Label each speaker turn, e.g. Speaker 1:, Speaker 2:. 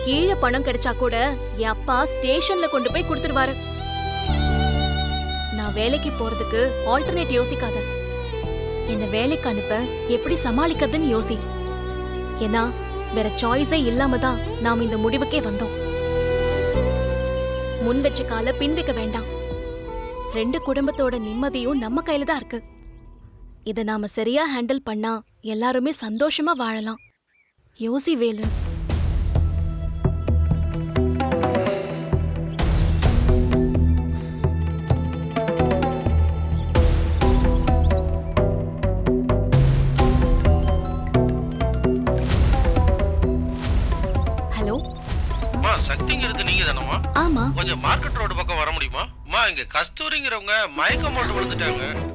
Speaker 1: கீழே பணம் கிடைச்சா கூட என் அப்பா ஸ்டேஷன்ல கொண்டு போய் கொடுத்துருவாரு நான் வேலைக்கு போறதுக்கு ஆல்டர்னேட் யோசிக்காத என்ன வேலைக்கு அனுப்ப எப்படி சமாளிக்கிறதுன்னு யோசி ஏன்னா வேற சாய்ஸே இல்லாம தான் நாம் இந்த முடிவுக்கே வந்தோம் முன் வச்ச கால பின் வைக்க வேண்டாம் ரெண்டு குடும்பத்தோட நிம்மதியும் நம்ம கையில தான் இருக்கு இத நாம சரியா ஹேண்டில் பண்ணா எல்லாருமே சந்தோஷமா வாழலாம் யோசி வேலு ஹலோ
Speaker 2: அம்மா சக்திங்கிறது நீங்க தானம்மா
Speaker 1: ஆமா
Speaker 2: கொஞ்சம் மார்க்கெட் ரோடு பக்கம் வர முடியுமா அம்மா இங்க கஸ்தூரிங்கிறவங்க மயக்கம் போட்டு விழுந்துட்டாங்க